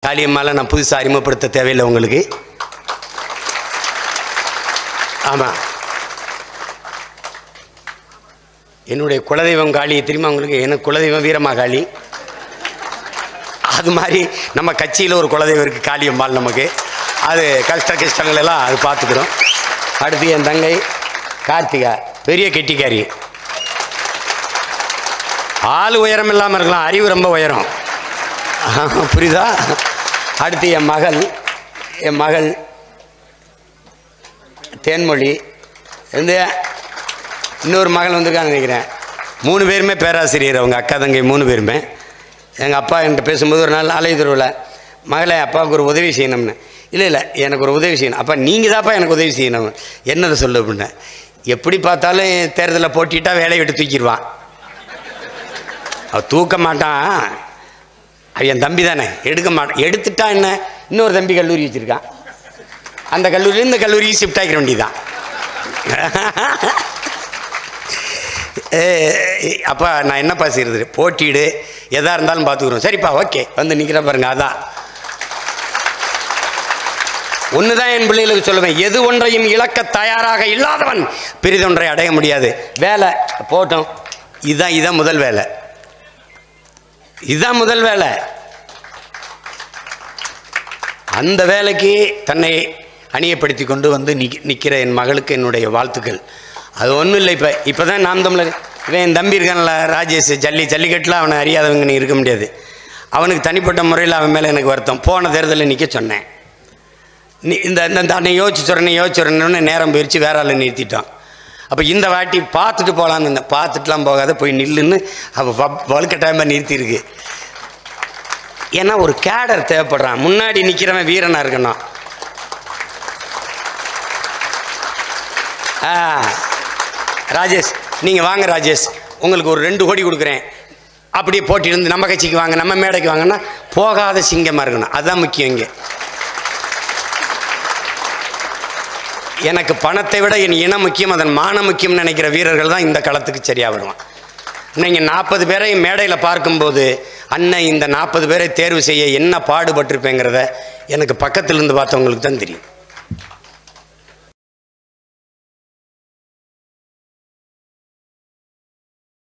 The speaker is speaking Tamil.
காளியம்மால நான் புதுசாக அறிமுகப்படுத்த தேவையில்லை உங்களுக்கு ஆமாம் என்னுடைய குலதெய்வம் காளி தெரியுமா உங்களுக்கு எனக்கு குலதெய்வம் வீரமா காளி அது மாதிரி நம்ம கட்சியில் ஒரு குலதெய்வம் இருக்குது காளியம்மாள் நமக்கு அது கஷ்ட கஷ்டங்கள் எல்லாம் அது பார்த்துக்கிறோம் அடுத்து என் தங்கை கார்த்திகா பெரிய கெட்டிக்காரி ஆள் உயரம் இல்லாமல் இருக்கலாம் அறிவு ரொம்ப உயரம் புரியுதா அடுத்து என் மகள் என் மகள் தேன்மொழி இந்த இன்னொரு மகள் வந்திருக்கான்னு நினைக்கிறேன் மூணு பேருமே பேராசிரியர் அவங்க அக்கா தங்கை மூணு பேருமே எங்கள் அப்பா என்கிட்ட பேசும்போது ஒரு நாள் அலைதுருவில் மகளே அப்பாவுக்கு ஒரு உதவி செய்யணும்னு இல்லை இல்லை எனக்கு ஒரு உதவி செய்யணும் அப்பா நீங்கள் தான்ப்பா எனக்கு உதவி செய்யணும் என்னதை சொல்லு அப்படின்னேன் எப்படி பார்த்தாலும் தேர்தலில் போட்டிட்டா வேலையை விட்டு தூக்கிடுவான் அவன் தூக்க மாட்டான் அவன் என் தம்பி தானே எடுக்க மாட்டான் எடுத்துட்டா என்ன இன்னொரு தம்பி கல்லூரி வச்சுருக்கான் அந்த கல்லூரியில் இந்த கல்லூரிக்கு ஷிஃப்ட் ஆகிற வேண்டியதான் அப்போ நான் என்னப்பா செய்கிறது போட்டியிடு எதாக இருந்தாலும் பார்த்துக்குறோம் சரிப்பா ஓகே வந்து நிற்கிற பாருங்க அதான் ஒன்று தான் என் பிள்ளைகளுக்கு சொல்லுவேன் எது ஒன்றையும் இழக்க தயாராக இல்லாதவன் பெரிதொன்றை அடைய முடியாது வேலை போட்டோம் இதுதான் இதுதான் முதல் வேலை இதுதான் முதல் வேலை அந்த வேலைக்கு தன்னை அணியப்படுத்தி கொண்டு வந்து நிக் நிற்கிற என் மகளுக்கு என்னுடைய வாழ்த்துக்கள் அது ஒன்றும் இல்லை இப்போ இப்போ தான் நாம் தமிழர் இவன் என் தம்பி இருக்கான்ல ராஜேஷ் ஜல்லி ஜல்லிக்கட்டில் அவனை அறியாதவங்க நீ இருக்க முடியாது அவனுக்கு தனிப்பட்ட முறையில் அவன் மேலே எனக்கு வருத்தம் போன தேர்தலில் நிற்க சொன்னேன் நீ இந்த இந்த அன்னை யோசிச்சு சொல்கிறேன் யோசிச்சு சொல்கிறேன்னு நேரம் போயிடுச்சு வேற ஆளை நிறுத்திட்டான் அப்போ இந்த வாட்டி பார்த்துட்டு போகலான்னு இருந்தேன் பார்த்துட்டுலாம் போகாத போய் நில்லுன்னு அப்போ வலுக்கட்டாயமாக நிறுத்தியிருக்கு ஏன்னா ஒரு கேடர் தேவைப்படுறான் முன்னாடி நிற்கிறவன் வீரனாக இருக்கணும் ஆ ராஜேஷ் நீங்கள் வாங்க ராஜேஷ் உங்களுக்கு ஒரு ரெண்டு கோடி கொடுக்குறேன் அப்படியே போட்டியிருந்து நம்ம கட்சிக்கு வாங்க நம்ம மேடைக்கு வாங்கன்னா போகாத சிங்கமாக இருக்கணும் அதுதான் முக்கியம் இங்கே எனக்கு பணத்தை விட என் இனம் முக்கியம் அதன் மானம் முக்கியம்னு நினைக்கிற வீரர்கள் தான் இந்த களத்துக்கு சரியாக வருவான் நீங்கள் நாற்பது பேரை மேடையில் பார்க்கும்போது அண்ணன் இந்த நாற்பது பேரை தேர்வு செய்ய என்ன பாடுபட்டிருப்பேங்கிறத எனக்கு பக்கத்திலிருந்து பார்த்தவங்களுக்கு தான் தெரியும்